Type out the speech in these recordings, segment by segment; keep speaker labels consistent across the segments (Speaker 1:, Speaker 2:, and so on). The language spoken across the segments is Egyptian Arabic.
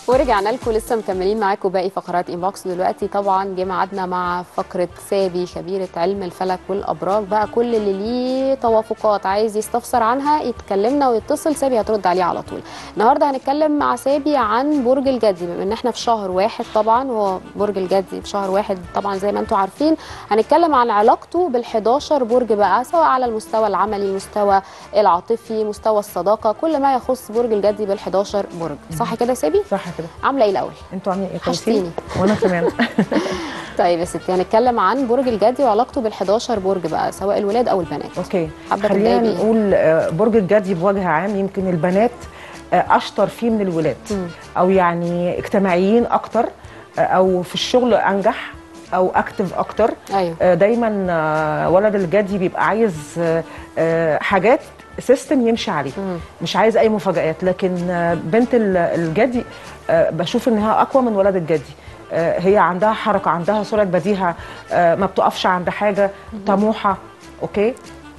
Speaker 1: ورجعنا لكم لسه مكملين معاكم باقي فقرات انبوكس دلوقتي طبعا جه ميعادنا مع فقره سابي خبيره علم الفلك والابراج بقى كل اللي ليه توافقات عايز يستفسر عنها يتكلمنا ويتصل سابي هترد عليه على طول النهارده هنتكلم مع سابي عن برج الجدي بما ان احنا في شهر واحد طبعا وهو برج الجدي في شهر واحد طبعا زي ما انتم عارفين هنتكلم عن علاقته بال11 برج بقى سواء على المستوى العملي المستوى العاطفي مستوى الصداقه كل ما يخص برج الجدي بال11 برج صح كده يا سابي
Speaker 2: صح كده
Speaker 1: عامله ايه الاول
Speaker 2: انتوا عاملين ايه
Speaker 1: وحشتيني.
Speaker 2: كويسين وانا كمان
Speaker 1: طيب يا ستي هنتكلم عن برج الجدي وعلاقته بال11 برج بقى سواء الولاد او البنات
Speaker 2: اوكي
Speaker 1: حابة
Speaker 2: خلينا
Speaker 1: تبدأي بإيه؟
Speaker 2: نقول آه، برج الجدي بوجه عام يمكن البنات آه، اشطر فيه من الولاد
Speaker 1: مم.
Speaker 2: او يعني اجتماعيين اكتر آه، او في الشغل انجح او اكتف اكتر
Speaker 1: ايوه
Speaker 2: آه، دايما آه، ولد الجدي بيبقى عايز آه، آه، حاجات سيستم يمشي عليه
Speaker 1: مم.
Speaker 2: مش عايز اي مفاجآت لكن آه، بنت ال- الجدي آه، بشوف انها اقوى من ولد الجدي آه، هي عندها حركه عندها سرعه بديهه آه، ما بتقفش عند حاجه طموحه اوكي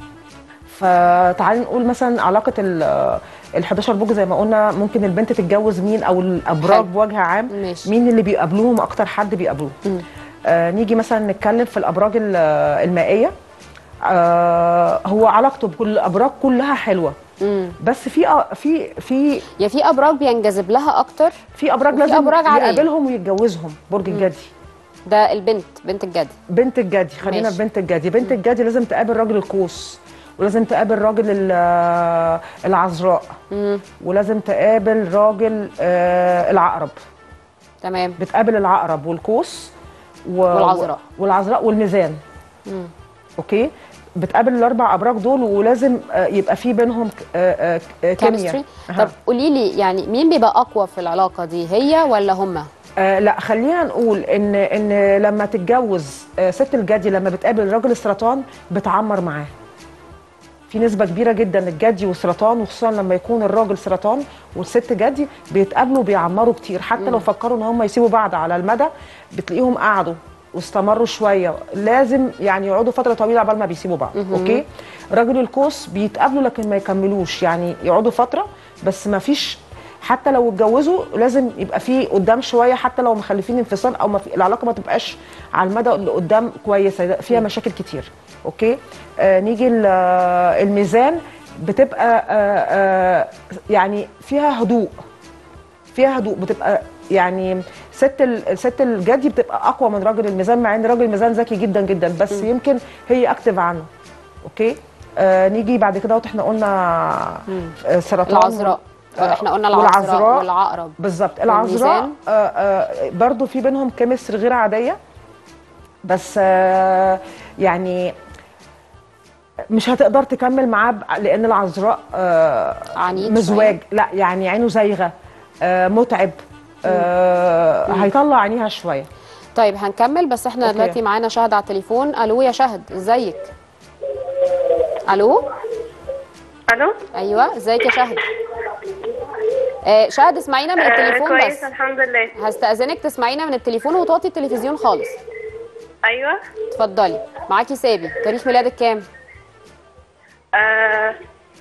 Speaker 2: فتعالي نقول مثلا علاقه ال ال 11 برج زي ما قلنا ممكن البنت تتجوز مين او الابراج
Speaker 1: حلو.
Speaker 2: بوجه عام
Speaker 1: ماشي.
Speaker 2: مين اللي بيقابلوهم اكتر حد بيقابلوه
Speaker 1: مم.
Speaker 2: آه نيجي مثلا نتكلم في الابراج ال- المائيه آه هو علاقته بكل الابراج كلها حلوه
Speaker 1: مم.
Speaker 2: بس في آه، في في
Speaker 1: يا في ابراج بينجذب لها اكتر
Speaker 2: في ابراج
Speaker 1: وفي
Speaker 2: لازم
Speaker 1: أبراج عادية.
Speaker 2: يقابلهم ويتجوزهم برج الجدي
Speaker 1: ده البنت بنت الجدي
Speaker 2: بنت الجدي خلينا
Speaker 1: ماشي.
Speaker 2: في بنت الجدي بنت الجدي لازم تقابل راجل القوس ولازم تقابل راجل ال- العذراء
Speaker 1: مم.
Speaker 2: ولازم تقابل راجل آه، العقرب
Speaker 1: تمام
Speaker 2: بتقابل العقرب والقوس و...
Speaker 1: والعذراء.
Speaker 2: والعذراء والميزان
Speaker 1: مم.
Speaker 2: اوكي بتقابل الاربع ابراج دول ولازم آه، يبقى في بينهم آه، آه، آه، كيمياء
Speaker 1: كيمستري
Speaker 2: أها.
Speaker 1: طب قولي لي يعني مين بيبقى اقوى في العلاقه دي هي ولا هما
Speaker 2: آه لا خلينا نقول ان ان لما تتجوز آه ست الجدي لما بتقابل راجل السرطان بتعمر معاه في نسبة كبيرة جدا الجدي والسرطان وخصوصا لما يكون الراجل سرطان والست جدي بيتقابلوا بيعمروا كتير حتى لو فكروا ان هم يسيبوا بعض على المدى بتلاقيهم قعدوا واستمروا شويه لازم يعني يقعدوا فتره طويله قبل ما بيسيبوا بعض اوكي راجل القوس بيتقابلوا لكن ما يكملوش يعني يقعدوا فتره بس ما فيش حتى لو اتجوزوا لازم يبقى في قدام شويه حتى لو مخلفين انفصال او ما في العلاقه ما تبقاش على المدى اللي قدام كويسه فيها مشاكل كتير اوكي آه نيجي ال- آه، الميزان بتبقى آه آه يعني فيها هدوء فيها هدوء بتبقى يعني ست ال- ست الجدي بتبقى اقوى من راجل الميزان مع ان راجل الميزان ذكي جدا جدا بس يمكن هي اكتف عنه اوكي آه نيجي بعد كده احنا قلنا آه، سرطان
Speaker 1: العذراء
Speaker 2: آه،
Speaker 1: احنا قلنا العذراء
Speaker 2: والعذراء
Speaker 1: والعقرب
Speaker 2: بالظبط العذراء
Speaker 1: والميزان.
Speaker 2: آه آه برضو في بينهم كيمستري غير عاديه بس آه يعني مش هتقدر تكمل معاه ب- لان العذراء آه
Speaker 1: عنيد
Speaker 2: مزواج لا يعني عينه زايغه آه متعب آه هيطلع عينيها شويه
Speaker 1: طيب هنكمل بس احنا
Speaker 2: أوكي.
Speaker 1: دلوقتي معانا شهد على التليفون الو يا شهد ازيك الو
Speaker 3: الو
Speaker 1: ايوه ازيك يا شهد آه شهد اسمعينا من التليفون
Speaker 3: كويس
Speaker 1: بس
Speaker 3: الحمد لله
Speaker 1: هستأذنك تسمعينا من التليفون وتوطي التلفزيون خالص
Speaker 3: ايوه
Speaker 1: اتفضلي معاكي سابي تاريخ ميلادك كام
Speaker 3: آه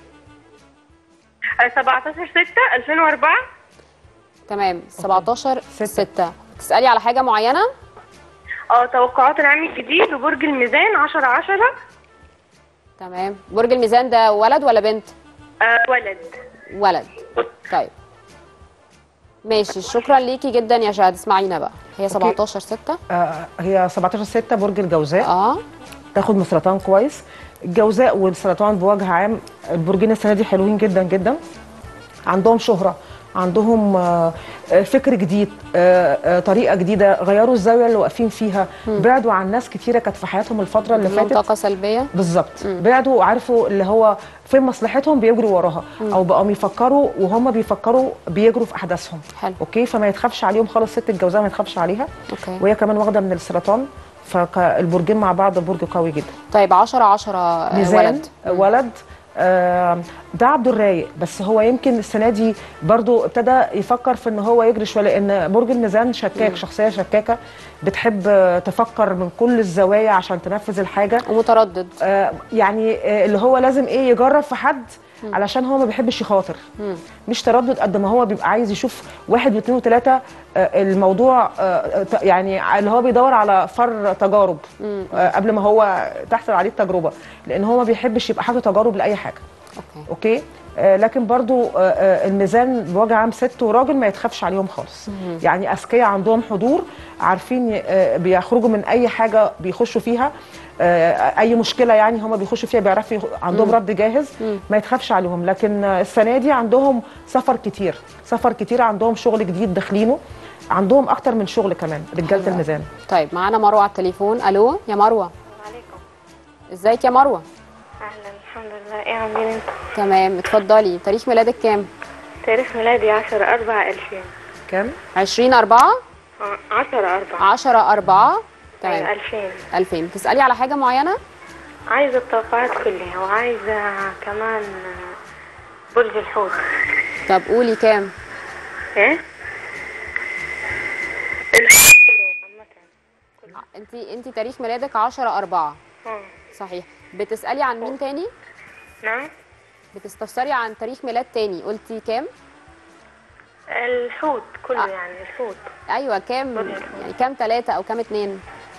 Speaker 3: 17 6 2004
Speaker 1: تمام 17 6 تسألي على حاجة معينة
Speaker 3: اه توقعات العام الجديد وبرج الميزان 10 10
Speaker 1: تمام برج الميزان ده ولد ولا بنت
Speaker 3: آه ولد
Speaker 1: ولد طيب ماشي شكرا ليكي جدا يا شهد اسمعينا بقى هي 17 6
Speaker 2: آه هي 17 6 برج الجوزاء
Speaker 1: اه
Speaker 2: تاخد من سرطان كويس الجوزاء والسرطان بوجه عام البرجين السنه دي حلوين جدا جدا عندهم شهره عندهم آه، آه، فكر جديد آه، آه، طريقه جديده غيروا الزاويه اللي واقفين فيها بعدوا عن ناس كتيره كانت في حياتهم الفتره اللي
Speaker 1: لهم
Speaker 2: فاتت
Speaker 1: طاقة سلبية
Speaker 2: بالظبط بعدوا وعرفوا اللي هو فين مصلحتهم بيجروا وراها او بقوا يفكروا وهم بيفكروا بيجروا في احداثهم
Speaker 1: حلو.
Speaker 2: اوكي فما يتخافش عليهم خالص ست الجوزاء ما يتخافش عليها
Speaker 1: اوكي
Speaker 2: وهي كمان واخده من السرطان فالبرجين مع بعض برج قوي جدا
Speaker 1: طيب 10 10
Speaker 2: ميزان
Speaker 1: ولد
Speaker 2: ولد آه، ده عبد الرايق بس هو يمكن السنه دي برضو ابتدى يفكر في ان هو يجري شويه لان برج الميزان شكاك شخصيه شكاكه بتحب آه، تفكر من كل الزوايا عشان تنفذ الحاجه
Speaker 1: ومتردد
Speaker 2: آه، يعني آه، اللي هو لازم ايه يجرب في حد علشان هو ما بيحبش يخاطر مش تردد قد ما هو بيبقى عايز يشوف واحد واثنين وثلاثه آه، الموضوع آه، ت- يعني اللي هو بيدور على فر تجارب آه، قبل ما هو تحصل عليه التجربه لان هو ما بيحبش يبقى حاجه تجارب لاي حاجه
Speaker 1: اوكي
Speaker 2: اوكي آه، لكن برضو آه، آه، الميزان بوجه عام ست وراجل ما يتخافش عليهم خالص يعني اذكياء عندهم حضور عارفين ي- آه، بيخرجوا من اي حاجه بيخشوا فيها آه، اي مشكله يعني هم بيخشوا فيها بيعرفوا يخ- عندهم رد جاهز ما يتخافش عليهم لكن آه، السنه دي عندهم سفر كتير سفر كتير عندهم شغل جديد داخلينه عندهم اكتر من شغل كمان رجاله الميزان
Speaker 1: طيب معانا مروه على التليفون الو يا مروه
Speaker 3: عليكم
Speaker 1: ازيك يا مروه
Speaker 3: اهلا الحمد لله ايه عاملين انتوا
Speaker 1: تمام اتفضلي تاريخ ميلادك كام
Speaker 3: تاريخ ميلادي 10 4 2000
Speaker 2: كام
Speaker 1: 20 4
Speaker 3: آه، 10 4
Speaker 1: 10 4 تمام
Speaker 3: أيوة، 2000
Speaker 1: 2000 بتسالي على حاجه معينه
Speaker 3: عايزة التوقعات كلها وعايزة كمان آه، برج الحوت
Speaker 1: طب قولي كام
Speaker 3: ايه الحوت عامة
Speaker 1: انت انت تاريخ ميلادك 10 4
Speaker 3: آه.
Speaker 1: صحيح بتسالي عن مين تاني
Speaker 3: نعم
Speaker 1: بتستفسري عن تاريخ ميلاد تاني قلتي كام
Speaker 3: الحوت كله
Speaker 1: آه.
Speaker 3: يعني الحوت
Speaker 1: ايوه كام
Speaker 3: برج الحوت.
Speaker 1: يعني كام ثلاثة او كام اتنين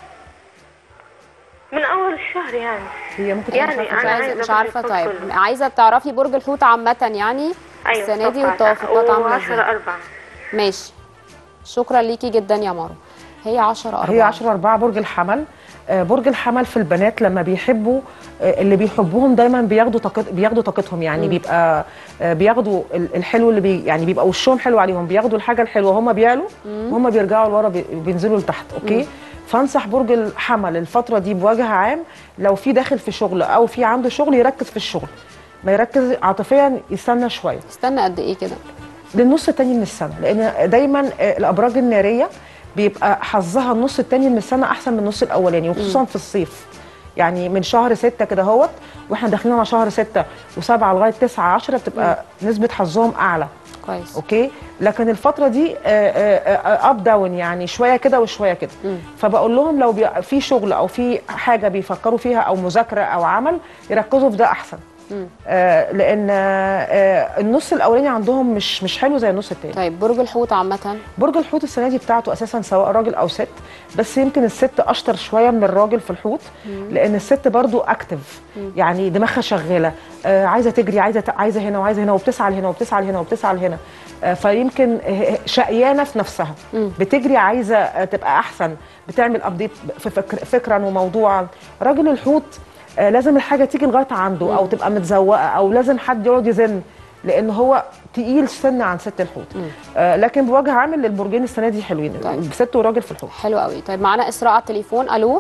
Speaker 3: من اول الشهر يعني
Speaker 2: هي ممكن
Speaker 3: يعني
Speaker 2: تكون
Speaker 1: مش
Speaker 3: أنا
Speaker 1: عايزه
Speaker 3: عايزة
Speaker 1: مش
Speaker 3: برج
Speaker 1: عارفه
Speaker 3: الحوت
Speaker 1: طيب
Speaker 3: كله.
Speaker 1: عايزه تعرفي برج الحوت عامه يعني
Speaker 3: ايوه
Speaker 1: السنه دي
Speaker 3: توقعات.
Speaker 1: والتوافقات عامله
Speaker 3: و10
Speaker 1: ازاي
Speaker 3: 4
Speaker 1: ماشي شكرا ليكي جدا يا مارو هي 10 4
Speaker 2: هي 10 4 برج الحمل آه، برج الحمل في البنات لما بيحبوا آه، اللي بيحبوهم دايما بياخدوا طاقت بياخدوا طاقتهم يعني بيبقى آه، بياخدوا ال- الحلو اللي بي يعني بيبقى وشهم حلو عليهم بياخدوا الحاجه الحلوه هم بيعلوا وهم بيرجعوا لورا بي- بينزلوا لتحت اوكي فانصح برج الحمل الفتره دي بوجه عام لو في داخل في شغل او في عنده شغل يركز في الشغل ما يركز عاطفيا يستنى شويه
Speaker 1: استنى قد ايه كده
Speaker 2: للنص التاني من السنه لان دايما آه، الابراج الناريه بيبقى حظها النص التاني من السنه احسن من النص الاولاني وخصوصا في الصيف يعني من شهر ستة كده هوت واحنا داخلين على شهر ستة وسبعة لغايه تسعة عشرة بتبقى نسبه حظهم اعلى
Speaker 1: كويس
Speaker 2: اوكي لكن الفتره دي اب داون يعني شويه كده وشويه كده فبقول لهم لو بي- في شغل او في حاجه بيفكروا فيها او مذاكره او عمل يركزوا في ده احسن آه لان آه النص الاولاني عندهم مش مش حلو زي النص التاني
Speaker 1: طيب برج الحوت عامه
Speaker 2: برج الحوت السنه دي بتاعته اساسا سواء راجل او ست بس يمكن الست اشطر شويه من الراجل في الحوت لان الست برضو اكتف يعني دماغها شغاله آه عايزه تجري عايزه ت- عايزه هنا وعايزه هنا وبتسعى لهنا وبتسعى لهنا وبتسعى لهنا آه فيمكن آه، شقيانه في نفسها بتجري عايزه آه، تبقى احسن بتعمل ابديت في فكر فكرا وموضوعا راجل الحوت آه، لازم الحاجه تيجي لغايه عنده او تبقى متزوقه او لازم حد يقعد يزن لان هو تقيل سن عن ست الحوت آه لكن بوجه عام البرجين السنه دي حلوين
Speaker 1: طيب.
Speaker 2: ست وراجل في الحوت
Speaker 1: حلو قوي طيب معانا اسراء على التليفون الو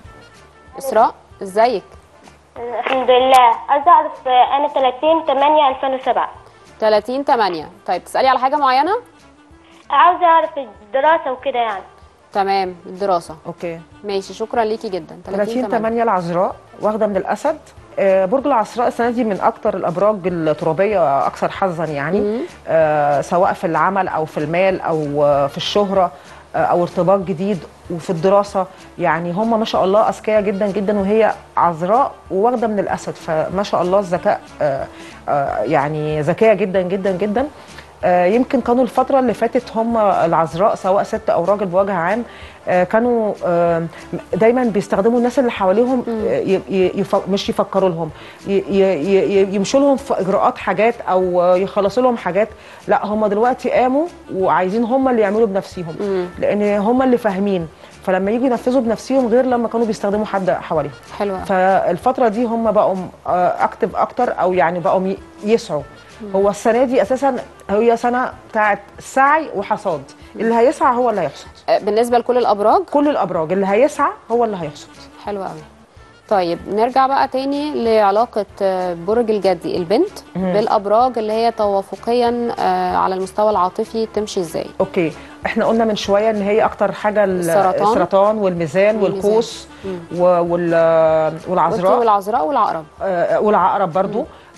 Speaker 1: اسراء ازيك
Speaker 4: الحمد لله عايزة أعرف آه، أنا 30 8 2007
Speaker 1: 30 8 طيب تسالي على حاجه معينه
Speaker 4: عاوزة أعرف الدراسة وكده يعني
Speaker 1: تمام الدراسه
Speaker 2: اوكي
Speaker 1: ماشي شكرا ليكي جدا
Speaker 2: 30 8 العذراء واخده من الاسد آه، برج العذراء السنه دي من اكتر الابراج الترابيه اكثر حظا يعني آه، سواء في العمل او في المال او آه، في الشهره آه، او ارتباط جديد وفي الدراسه يعني هم ما شاء الله اذكياء جدا جدا وهي عذراء وواخده من الاسد فما شاء الله الذكاء آه، آه، يعني ذكيه جدا جدا جدا آه، يمكن كانوا الفترة اللي فاتت هم العذراء سواء ست أو راجل بوجه عام آه، كانوا آه، دايما بيستخدموا الناس اللي حواليهم آه، ي- ي- يف- مش يفكروا لهم ي- ي- ي- يمشوا لهم في إجراءات حاجات أو آه، يخلصوا لهم حاجات لا هم دلوقتي قاموا وعايزين هم اللي يعملوا بنفسهم لأن هم اللي فاهمين فلما يجوا ينفذوا بنفسهم غير لما كانوا بيستخدموا حد حواليهم
Speaker 1: حلو قوي.
Speaker 2: فالفترة دي هم بقوا اكتف اكتر او يعني بقوا ي- يسعوا هو السنة دي اساسا هي سنة بتاعت سعي وحصاد اللي هيسعى هو اللي هيحصد
Speaker 1: آه، بالنسبه لكل الابراج
Speaker 2: كل الابراج اللي هيسعى هو اللي هيحصد
Speaker 1: حلو قوي طيب نرجع بقى تاني لعلاقة آه، برج الجدي البنت بالأبراج اللي هي توافقيا آه، على المستوى العاطفي تمشي ازاي
Speaker 2: اوكي احنا قلنا من شويه ان هي اكتر حاجه ال-
Speaker 1: السرطان.
Speaker 2: السرطان والميزان
Speaker 1: والميزان.
Speaker 2: والقوس و- وال-
Speaker 1: قلتي
Speaker 2: والعذراء
Speaker 1: والعذراء والعقرب
Speaker 2: آه، والعقرب برضو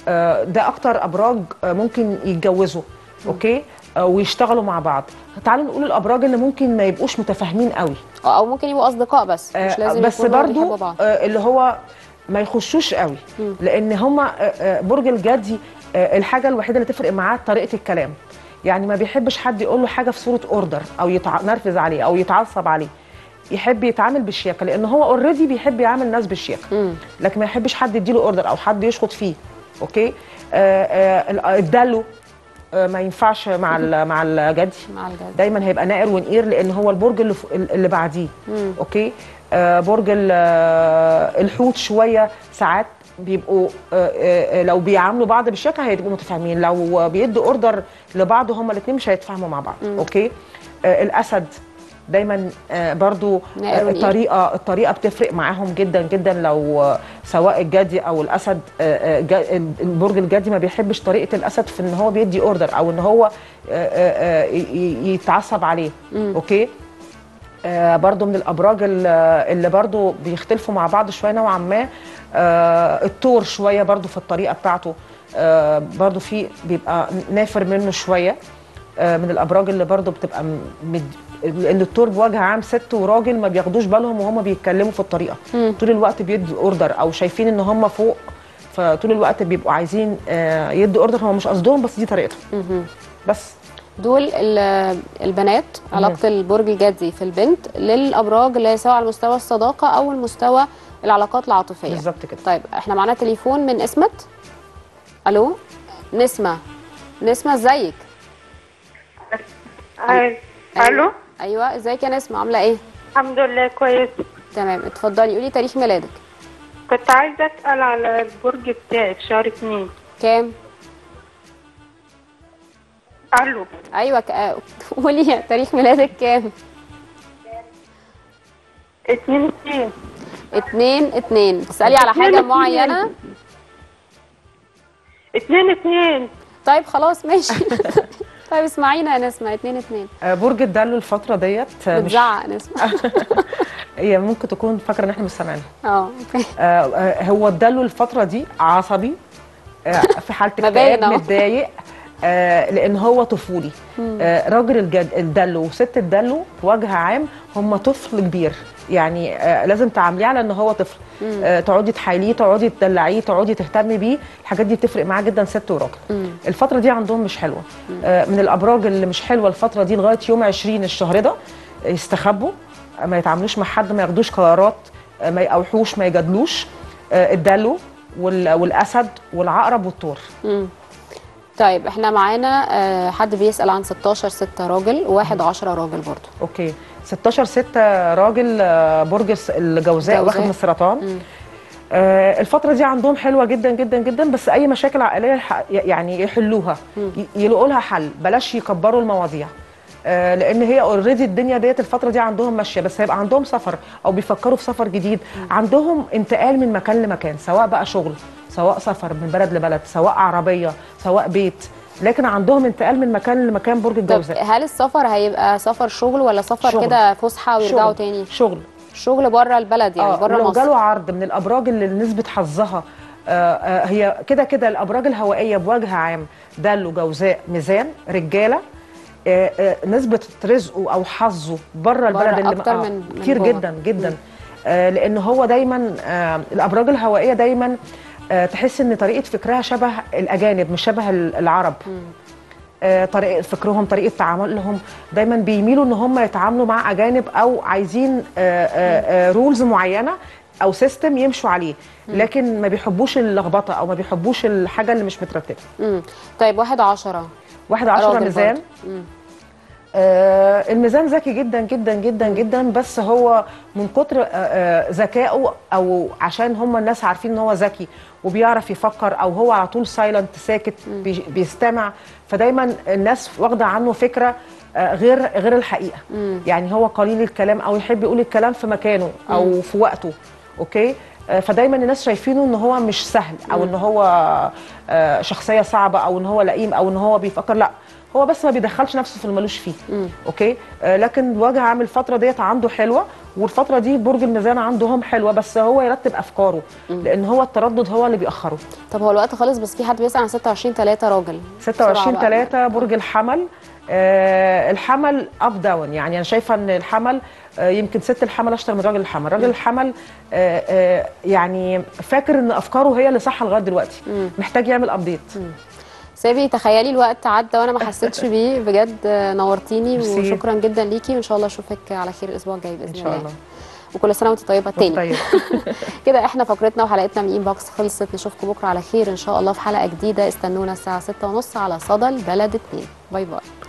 Speaker 2: آه، ده اكتر ابراج آه، ممكن يتجوزوا اوكي آه، ويشتغلوا مع بعض تعالوا نقول الابراج اللي ممكن ما يبقوش متفاهمين قوي
Speaker 1: اه او ممكن يبقوا اصدقاء بس مش
Speaker 2: آه،
Speaker 1: لازم
Speaker 2: بس
Speaker 1: يكونوا
Speaker 2: برضو
Speaker 1: بيحبوا بعض
Speaker 2: آه، اللي هو ما يخشوش قوي لان هما آه، آه، برج الجدي آه، الحاجه الوحيده اللي تفرق معاه طريقه الكلام يعني ما بيحبش حد يقول له حاجه في صوره اوردر او يتنرفز عليه او يتعصب عليه يحب يتعامل بالشياكه لان هو اوريدي بيحب يعامل الناس بالشياكه لكن ما يحبش حد يديله اوردر او حد يشخط فيه اوكي آه، آه، الدلو آه، ما ينفعش مع ال- مع الجدي
Speaker 1: مع الجد
Speaker 2: دايما هيبقى نائر ونقير لان هو البرج اللي, فوق- اللي بعديه اوكي آه برج ال- آه، الحوت شويه ساعات بيبقوا آه آه لو بيعاملوا بعض بالشكل هيبقوا متفاهمين لو بيدوا اوردر لبعض هما الاثنين مش هيتفاهموا مع بعض اوكي آه الاسد دايما آه برضو
Speaker 1: نائر
Speaker 2: آه
Speaker 1: ونقير.
Speaker 2: الطريقه الطريقه بتفرق معاهم جدا جدا لو آه، سواء الجدي او الاسد آه، آه، جا- البرج الجدي ما بيحبش طريقه الاسد في ان هو بيدي اوردر او ان هو آه، آه، آه، ي- ي- يتعصب عليه اوكي آه برضو من الابراج ال- اللي برضو بيختلفوا مع بعض شويه نوعا ما آه التور شويه برضو في الطريقه بتاعته آه برضو في بيبقى نافر منه شويه آه من الابراج اللي برضو بتبقى م- مد... لان التور بوجه عام ست وراجل ما بياخدوش بالهم وهم بيتكلموا في الطريقه طول الوقت بيدوا اوردر او شايفين ان هم فوق فطول الوقت بيبقوا عايزين آه يدوا اوردر هم مش قصدهم بس دي طريقتهم بس
Speaker 1: دول ال- البنات علاقه البرج الجدي في البنت للابراج اللي هي سواء على مستوى الصداقه او المستوى العلاقات العاطفيه
Speaker 2: بالظبط كده
Speaker 1: طيب احنا معانا تليفون من اسمت الو نسمه نسمه ازيك
Speaker 3: أيوة. الو
Speaker 1: ايوه ازيك يا نسمه عامله ايه
Speaker 3: الحمد لله كويس
Speaker 1: تمام اتفضلي قولي تاريخ ميلادك
Speaker 3: كنت عايزه اسال على البرج بتاعي في شهر اتنين
Speaker 1: كام
Speaker 3: الو
Speaker 1: ايوه ك... آه، قولي تاريخ ميلادك كام
Speaker 3: اتنين اتنين
Speaker 1: اتنين اتنين تسألي على
Speaker 3: اتنين
Speaker 1: حاجة
Speaker 3: اتنين.
Speaker 1: معينة
Speaker 3: اتنين اتنين
Speaker 1: طيب خلاص ماشي طيب اسمعينا يا نسمة اتنين اتنين
Speaker 2: آه برج الدلو الفتره ديت آه، مش
Speaker 1: بتزعق نسمة
Speaker 2: هي ممكن تكون فاكره ان احنا مش سامعينها
Speaker 1: اه اوكي
Speaker 2: آه، آه، هو الدلو الفترة دي عصبي آه، في حالة
Speaker 1: ما
Speaker 2: اكتئاب
Speaker 1: باين أهو.
Speaker 2: متضايق آه، لان هو طفولي آه، راجل الجد الدلو وست الدلو بوجه عام هم طفل كبير يعني آه، لازم تعامليه على ان هو طفل آه، تقعدي تحايليه تقعدي تدلعيه تقعدي تهتمي بيه الحاجات دي بتفرق معاه جدا ست وراجل الفترة دي عندهم مش حلوة آه، من الابراج اللي مش حلوة الفترة دي لغاية يوم 20 الشهر ده يستخبوا آه، ما يتعاملوش مع حد ما ياخدوش قرارات آه، ما يقوحوش ما يجادلوش آه، الدلو وال- والاسد والعقرب والثور
Speaker 1: طيب احنا معانا آه، حد بيسأل عن 16 6 راجل وواحد 10 راجل برضو
Speaker 2: اوكي 16 6 راجل آه، برج الس- الجوزاء
Speaker 1: جوزاء.
Speaker 2: واخد من السرطان آه، الفترة دي عندهم حلوة جدا جدا جدا بس أي مشاكل عائلية يح- يعني يحلوها ي- يلاقوا لها حل بلاش يكبروا المواضيع آه، لان هي اوريدي الدنيا ديت الفتره دي عندهم ماشيه بس هيبقى عندهم سفر او بيفكروا في سفر جديد عندهم انتقال من مكان لمكان سواء بقى شغل سواء سفر من بلد لبلد سواء عربيه سواء بيت لكن عندهم انتقال من مكان لمكان برج
Speaker 1: طب
Speaker 2: الجوزاء
Speaker 1: هل السفر هيبقى سفر شغل ولا سفر
Speaker 2: شغل.
Speaker 1: كده فسحة ويرجعوا
Speaker 2: شغل.
Speaker 1: تاني
Speaker 2: شغل
Speaker 1: شغل بره البلد يعني
Speaker 2: اه
Speaker 1: بره
Speaker 2: ولو
Speaker 1: مصر
Speaker 2: جاله عرض من الابراج اللي نسبه حظها آه آه هي كده كده الابراج الهوائيه بوجه عام دلو جوزاء ميزان رجاله آه آه نسبه رزقه او حظه بره البلد اللي
Speaker 1: أكتر
Speaker 2: آه
Speaker 1: من- من
Speaker 2: كتير
Speaker 1: جوه.
Speaker 2: جدا جدا آه لان هو دايما آه الابراج الهوائيه دايما آه تحس ان طريقه فكرها شبه الاجانب مش شبه العرب آه، طريقه فكرهم طريقه تعاملهم دايما بيميلوا ان هم يتعاملوا مع اجانب او عايزين رولز معينه او سيستم يمشوا عليه لكن ما بيحبوش اللخبطه او ما بيحبوش الحاجه اللي مش مترتبه
Speaker 1: مم. طيب واحد 10
Speaker 2: واحد عشرة
Speaker 1: راجل
Speaker 2: ميزان
Speaker 1: برضه. مم.
Speaker 2: آه الميزان ذكي جدا جدا جدا جدا بس هو من كتر آه، آه ذكائه او عشان هم الناس عارفين ان هو ذكي وبيعرف يفكر او هو على طول سايلنت ساكت بي- بيستمع فدايما الناس واخده عنه فكره آه، غير غير الحقيقه يعني هو قليل الكلام او يحب يقول الكلام في مكانه او في وقته اوكي آه، فدايما الناس شايفينه ان هو مش سهل او ان هو آه، شخصيه صعبه او ان هو لئيم او ان هو بيفكر لا هو بس ما بيدخلش نفسه في الملوش فيه
Speaker 1: مم.
Speaker 2: اوكي آه لكن وجه عامل الفتره ديت عنده حلوه والفتره دي برج الميزان عندهم حلوه بس هو يرتب افكاره لان هو التردد هو اللي بيأخره
Speaker 1: طب هو الوقت خلص بس في حد بيسأل عن 26 3 راجل
Speaker 2: 26
Speaker 1: بسرعة بقى.
Speaker 2: 3 برج الحمل آه الحمل اب داون يعني انا شايفه ان الحمل آه يمكن ست الحمل اشطر من راجل الحمل راجل الحمل آه آه يعني فاكر ان افكاره هي اللي صح لغايه دلوقتي محتاج يعمل ابديت
Speaker 1: سابي تخيلي الوقت عدى وانا ما حسيتش بيه بجد آه، نورتيني
Speaker 2: ميرسي.
Speaker 1: وشكرا جدا ليكي وان شاء الله اشوفك على خير الاسبوع الجاي باذن
Speaker 2: ان شاء الله
Speaker 1: وكل سنه وانت طيبه تاني
Speaker 2: طيب
Speaker 1: كده احنا فقرتنا وحلقتنا من انبوكس خلصت نشوفكم بكره على خير ان شاء الله في حلقه جديده استنونا الساعه 6:30 على صدى البلد 2 باي باي